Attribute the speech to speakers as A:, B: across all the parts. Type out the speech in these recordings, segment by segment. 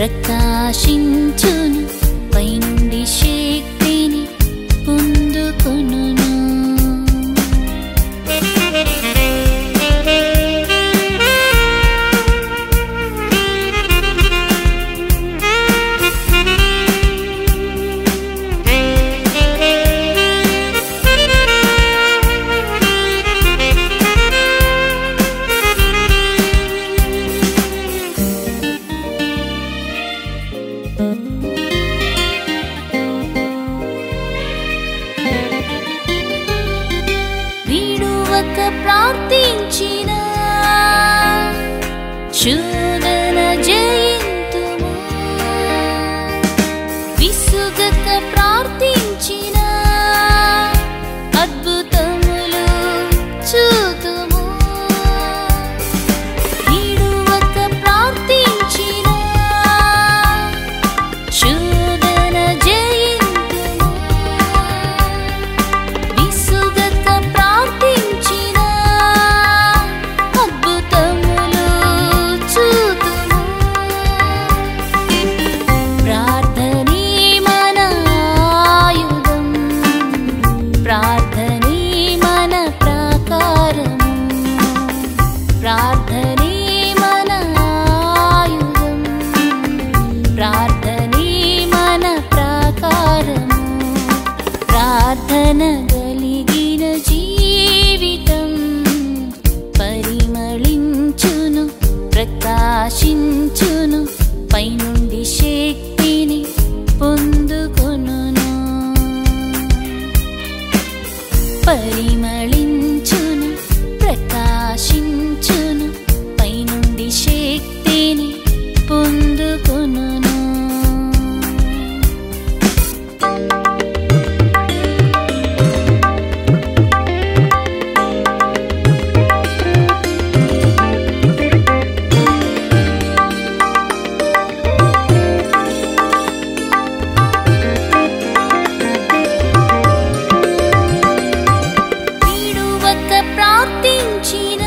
A: ప్రకాశించును పైనుండి శక్తిని పొందుకొనును విడువక ప్రార్థించిన శోధన జయింతుము విసుగక ప్రార్థించిన అద్భుతములు చూతుము విడువక ప్రార్థించిన శోధన జయింతుము విసుగక ప్రార్థించిన అద్భుతములు చూతుము ప్రార్థనే మన ఆయుధం ప్రార్థనే మన ప్రాకారము ప్రార్థనే మన ఆయుధం ప్రార్థనే మన ప్రాకారము ప్రార్థన కలిగిన జీవితం పరిమళించును ప్రకాశించును పైనుండి శక్తిని పొందుకొనును పరిమళించును ప్రకాశించును పైనుండి శక్తిని పొందుకొనును విడువక ప్రార్థించిన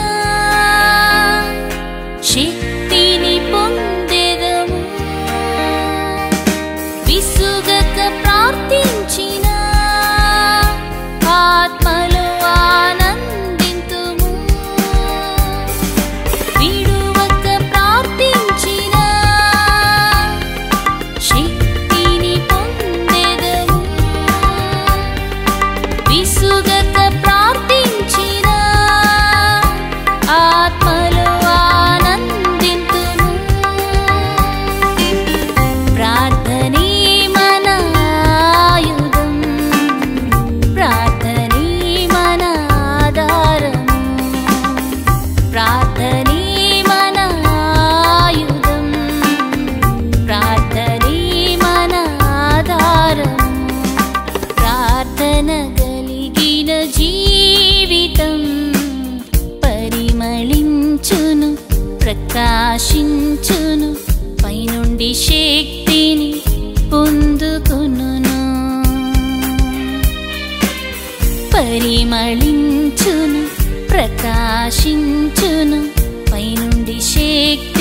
A: శక్తిని పొందెదము విసుగక ప్రార్థించిన ఆత్మలో ఆనందింతుము విడువక ప్రార్థించిన శక్తిని పొందెదము విసుగక ప్రార్థించిన ఆత్మలో ఆనందింతుము ప్రార్థనే మన ఆయుధం ప్రార్థనే మన ఆధారము ప్రార్థనే మన ఆయుధం ప్రార్థనే మన ఆధారము ప్రార్థన కలిగిన జీవితం పరిమళించును ప్రకాశించును పైనుండి శక్తిని పొందుకొనును పరిమళించును ప్రకాశించును పైనుండి శక్తి